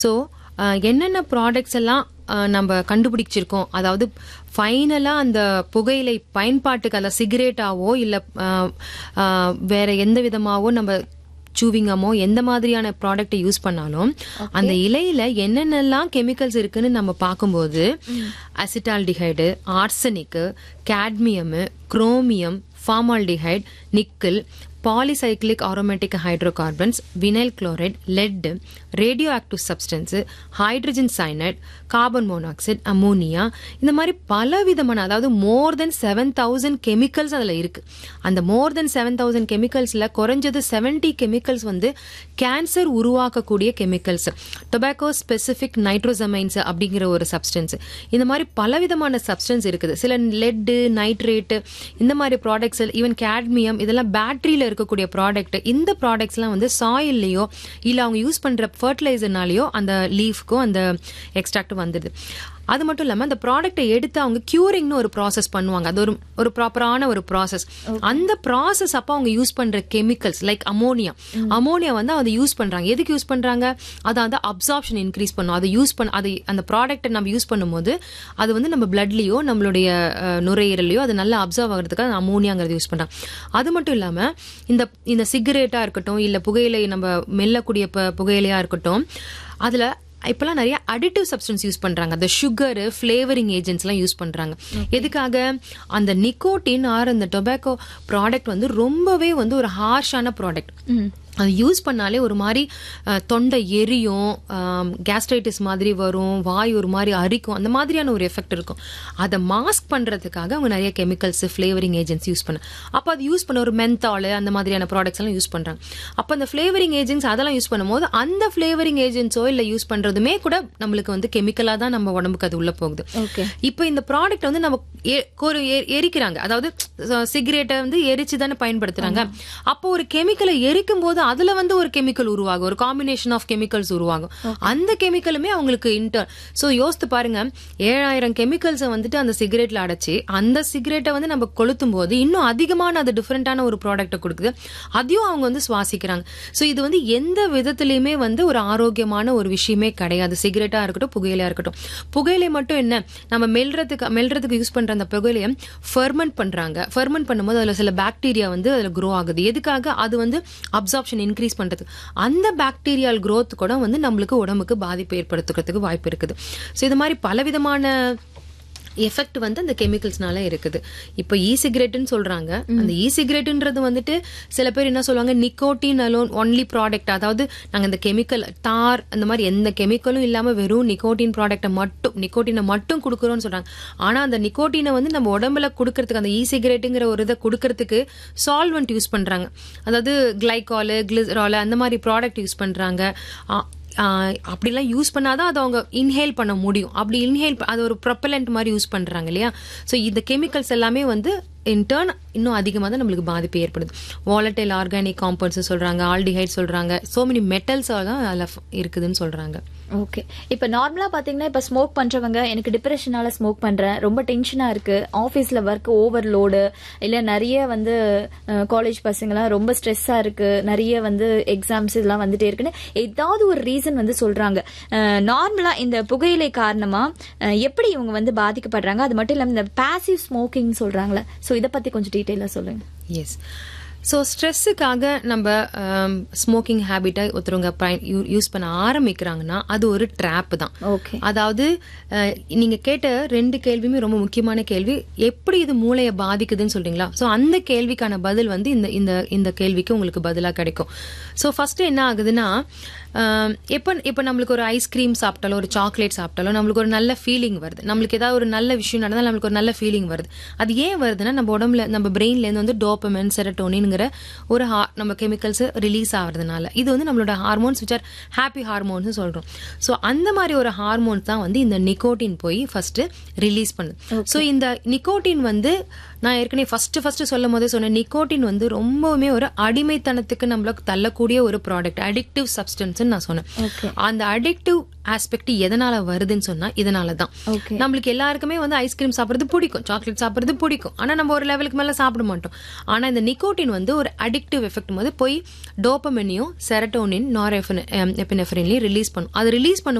So என்னென்ன products எல்லாம் அஹ், நம்ம கண்டுபிடிச்சிருக்கோம் அதாவது ஃபைனலாக அந்த புகையிலை பயன்பாட்டுக்கு அந்த சிகரெட்டாவோ இல்லை வேற எந்த விதமாவோ நம்ம சூவிங்கமோ எந்த மாதிரியான ப்ராடக்ட்டை யூஸ் பண்ணாலும் அந்த இலையில என்னென்னலாம் கெமிக்கல்ஸ் இருக்குன்னு நம்ம பார்க்கும்போது acetaldehyde arsenic cadmium chromium formaldehyde nickel polycyclic aromatic hydrocarbons vinyl chloride lead radioactive substance hydrogen cyanide carbon monoxide ammonia இந்த மாதிரி பல விதமான அதாவது more than seven thousand chemicals அதில் இருக்கு அந்த மோர் தென் செவன் தௌசண்ட் கெமிக்கல்ஸில் குறைஞ்சது செவன்டி கெமிக்கல்ஸ் வந்து கேன்சர் உருவாக்கக்கூடிய கெமிக்கல்ஸ் டொபாக்கோ ஸ்பெசிஃபிக் நைட்ரோசமைன்ஸ் அப்படிங்கிற ஒரு சப்ஸ்டன்ஸ் இந்த மாதிரி பலவிதமான சப்ஸ்டன்ஸ் இருக்குது சில லெட்டு நைட்ரேட்டு இந்த மாதிரி ப்ராடக்ட்ஸ் ஈவன் கேட்மியம் இதெல்லாம் பேட்டரியில இருக்கக்கூடிய ப்ராடக்ட் இந்த ப்ராடக்ட்ஸ்லாம் வந்து சாயில்லையோ இல்லை அவங்க யூஸ் பண்ற ஃபர்டிலைசர்னாலேயோ அந்த லீஃப்க்கோ அந்த எக்ஸ்ட்ராக்ட் வந்துடுது அது மட்டும் இல்லாம அந்த ப்ராடக்ட்டை எடுத்து அவங்க கியூரிங்னு ஒரு ப்ராசஸ் பண்ணுவாங்க அது ஒரு ஒரு ப்ராப்பரான ஒரு ப்ராசஸ் அந்த ப்ராசஸ் அப்போ அவங்க யூஸ் பண்ற கெமிக்கல்ஸ் லைக் அமோனியா அமோனியா வந்து அதை யூஸ் பண்றாங்க எதுக்கு யூஸ் பண்றாங்க அதை வந்து அப்சார்ப்ஷன் இன்க்ரீஸ் பண்ணும் அதை யூஸ் பண்ண அது அந்த ப்ராடக்ட்டை நம்ம யூஸ் பண்ணும்போது அது வந்து நம்ம பிளட்லயோ நம்மளுடைய அஹ், நுரையீரலையோ அது நல்லா அப்சர்வ் ஆகிறதுக்கு அந்த அமோனியாங்கிறது யூஸ் பண்றாங்க அது மட்டும் இல்லாம இந்த இந்த சிகரெட்டா இருக்கட்டும் இல்ல புகையிலை நம்ம மெல்லக்கூடிய ப- புகையிலையா இருக்கட்டும் அதுல இப்பெல்லாம் நிறைய அடிட்டிவ் சப்ஸ்டன்ஸ் யூஸ் பண்றாங்க அந்த சுகர் ஃபிளேவரிங் ஏஜென்ட்ஸ் எல்லாம் யூஸ் பண்றாங்க எதுக்காக அந்த நிக்கோட்டின் ஆர் அந்த டொபாக்கோ ப்ராடக்ட் வந்து ரொம்பவே வந்து ஒரு ஹார்ஷான ப்ராடக்ட் அது யூஸ் பண்ணாலே ஒரு மாதிரி அஹ், தொண்டை எரியும் கேஸ்ட்ரைட்டிஸ் மாதிரி வரும் வாய் ஒரு மாதிரி அரிக்கும் அந்த மாதிரியான ஒரு எஃபெக்ட் இருக்கும் அதை மாஸ்க் பண்றதுக்காக அவங்க நிறைய கெமிக்கல்ஸ் ஃபிளேவரிங் ஏஜென்ட்ஸ் யூஸ் பண்ண அப்போ அது யூஸ் பண்ண ஒரு மென்தால் அந்த மாதிரியான ப்ராடக்ட்ஸ் எல்லாம் யூஸ் பண்றாங்க அப்போ அந்த ஃபிளேவரிங் ஏஜென்ட்ஸ் அதெல்லாம் யூஸ் பண்ணும்போது அந்த ஃபிளேவரிங் ஏஜென்ட்ஸோ இல்லை யூஸ் பண்றதுமே கூட நம்மளுக்கு வந்து கெமிக்கலா தான் நம்ம உடம்புக்கு அது உள்ள போகுது ஓகே இப்போ இந்த ப்ராடக்ட் வந்து நம்ம எ- ஒரு எ- எரிக்கிறாங்க அதாவது சிகரெட்டை வந்து எரிச்சு தானே பயன்படுத்துறாங்க அப்போ ஒரு கெமிக்கலை எரிக்கும் போது அதுல வந்து ஒரு கெமிக்கல் உருவாகும் ஒரு காம்பினேஷன் ஆஃப் கெமிக்கல்ஸ் உருவாகும் அந்த கெமிக்கலுமே அவங்களுக்கு இன்டர் சோ யோசித்து பாருங்க ஏழாயிரம் கெமிக்கல்ஸை வந்துட்டு அந்த சிகரெட்ல அடைச்சு அந்த சிகரெட்டை வந்து நம்ம கொளுத்தும் போது இன்னும் அதிகமான அது டிஃப்ரெண்டான ஒரு ப்ராடக்ட்டை கொடுக்குது அதையும் அவங்க வந்து சுவாசிக்கிறாங்க சோ இது வந்து எந்த விதத்திலயுமே வந்து ஒரு ஆரோக்கியமான ஒரு விஷயமே கிடையாது சிகரெட்டா இருக்கட்டும் புகையிலையா இருக்கட்டும் புகையிலை மட்டும் என்ன நம்ம மெல்றதுக்கு மெல்றதுக்கு யூஸ் பண்ற அந்த புகையிலையை ஃபெர்மெண்ட் பண்றாங்க ஃபெர்மெண்ட் பண்ணும்போது அதுல சில பாக்டீரியா வந்து அதுல க்ரோ ஆகுது எதுக்காக அது வந்து அப்சார்ப்ஷன் இன்க்ரீஸ் பண்றது அந்த பாக்டீரியால் growth கூட வந்து நம்மளுக்கு உடம்புக்கு பாதிப்பு ஏற்படுத்துறதுக்கு வாய்ப்பு இருக்குது ஸோ இது மாதிரி பலவிதமான எஃபெக்ட் வந்து அந்த கெமிக்கல்ஸ்னால இருக்குது இப்போ இ சிகரெட்னு சொல்றாங்க அந்த இ சிகரெட்ன்றது வந்துட்டு சில பேர் என்ன சொல்லுவாங்க நிக்கோட்டின் அலோன் ஒன்லி ப்ராடக்ட் அதாவது நாங்க இந்த கெமிக்கல் தார் அந்த மாதிரி எந்த கெமிக்கலும் இல்லாம வெறும் நிக்கோட்டின் ப்ராடக்ட்டை மட்டும் நிக்கோட்டினை மட்டும் கொடுக்குறோம்னு சொல்றாங்க ஆனா அந்த நிக்கோட்டினை வந்து நம்ம உடம்புல கொடுக்கறதுக்கு அந்த இ சிகரெட்டுங்கிற ஒரு இதை கொடுக்கறதுக்கு சால்வெண்ட் யூஸ் பண்றாங்க அதாவது கிளைகால் கிளிசரால் அந்த மாதிரி ப்ராடக்ட் யூஸ் பண்றாங்க ஆ, ஆஹ் அப்படிலாம் யூஸ் பண்ணாதான் அதை அவங்க இன்ஹேல் பண்ண முடியும் அப்படி இன்ஹேல் அது ஒரு ப்ரொப்பலண்ட் மாதிரி யூஸ் பண்றாங்க இல்லையா ஸோ இந்த கெமிக்கல்ஸ் எல்லாமே வந்து இன்டர்ன் இன்னும் அதிகமாக தான் நம்மளுக்கு பாதிப்பு ஏற்படுது வாலட்டைல் ஆர்கானிக் காம்பவுண்ட்ஸ் சொல்றாங்க ஆல்டிஹைட் சொல்றாங்க சோ மெனி மெட்டல்ஸ் தான் அதில் இருக்குதுன்னு சொல்றாங்க ஓகே இப்போ நார்மலா பாத்தீங்கன்னா இப்ப ஸ்மோக் பண்றவங்க எனக்கு டிப்ரெஷனால ஸ்மோக் பண்றேன் ரொம்ப டென்ஷனா இருக்கு ஆபீஸ்ல ஒர்க் ஓவர்லோடு இல்ல நிறைய வந்து காலேஜ் பசங்கலாம் ரொம்ப ஸ்ட்ரெஸ்ஸா இருக்கு நிறைய வந்து எக்ஸாம்ஸ் இதெல்லாம் வந்துட்டே இருக்குன்னு ஏதாவது ஒரு ரீசன் வந்து சொல்றாங்க நார்மலா இந்த புகையிலை காரணமா அஹ், எப்படி இவங்க வந்து பாதிக்கப்படுறாங்க அது மட்டும் இல்லாம இந்த பாசிவ் ஸ்மோக்கிங் சொல்றாங்களே சோ இத பத்தி கொஞ்சம் டீட்டெயிலா சொல்லுங்க எஸ் ஸோ ஸ்ட்ரெஸ்ஸுக்காக நம்ம ஸ்மோக்கிங் ஹேபிட்டை ஒருத்தவங்க யூஸ் பண்ண ஆரம்பிக்கிறாங்கன்னா அது ஒரு ட்ராப் தான் ஓகே அதாவது அஹ், நீங்க கேட்ட ரெண்டு கேள்வியுமே ரொம்ப முக்கியமான கேள்வி எப்படி இது மூளையை பாதிக்குதுன்னு சொல்றீங்களா ஸோ அந்த கேள்விக்கான பதில் வந்து இந்த இந்த இந்த கேள்விக்கு உங்களுக்கு பதிலா கிடைக்கும் ஸோ ஃபர்ஸ்ட் என்ன ஆகுதுன்னா அஹ், எப்ப இப்ப நம்மளுக்கு ஒரு ஐஸ்கிரீம் சாப்பிட்டாலோ ஒரு சாக்லேட் சாப்பிட்டாலோ நம்மளுக்கு ஒரு நல்ல ஃபீலிங் வருது நம்மளுக்கு ஏதாவது ஒரு நல்ல விஷயம் நடந்தால் நம்மளுக்கு ஒரு நல்ல ஃபீலிங் வருது அது ஏன் வருதுன்னா நம்ம உடம்புல நம்ம பிரெயின்ல இருந்து வந்து டோப்பமென் செரட்டோனின்ங்கிற ஒரு ஹா- நம்ம கெமிக்கல்ஸ் ரிலீஸ் ஆகுறதுனால இது வந்து நம்மளோட hormones which are happy hormones சொல்றோம் ஸோ அந்த மாதிரி ஒரு ஹார்மோன்ஸ் தான் வந்து இந்த நிக்கோட்டின் போய் ஃபர்ஸ்ட் ரிலீஸ் பண்ணுது ஸோ இந்த நிக்கோட்டின் வந்து நான் ஏற்கனவே ஃபர்ஸ்ட் ஃபர்ஸ்ட் சொல்லும் போதே சொன்னேன் நிக்கோட்டின் வந்து ரொம்பவுமே ஒரு அடிமைத்தனத்துக்கு நம்மளுக்கு தள்ளக்கூடிய ஒரு ப்ராடக்ட் அடிக்டிவ் சப்ஸ்டன்ஸ் ப்ராடக்ட்ஸ் நான் சொன்னேன் Okay. அந்த அடிக்டிவ் ஆஸ்பெக்ட் எதனால வருதுன்னு சொன்னா இதனால தான் Okay. நம்மளுக்கு எல்லாருக்குமே வந்து ஐஸ்கிரீம் சாப்பிடுறது பிடிக்கும் சாக்லேட் சாப்பிடுறது பிடிக்கும் ஆனா நம்ம ஒரு லெவலுக்கு மேல சாப்பிட மாட்டோம் ஆனா இந்த நிக்கோட்டின் வந்து ஒரு அடிக்டிவ் எஃபெக்ட் போது போய் டோப்பமெனியும் செரட்டோனின் நார் எபினெஃப்ரின்லையும் ரிலீஸ் பண்ணும் அது ரிலீஸ் பண்ணும்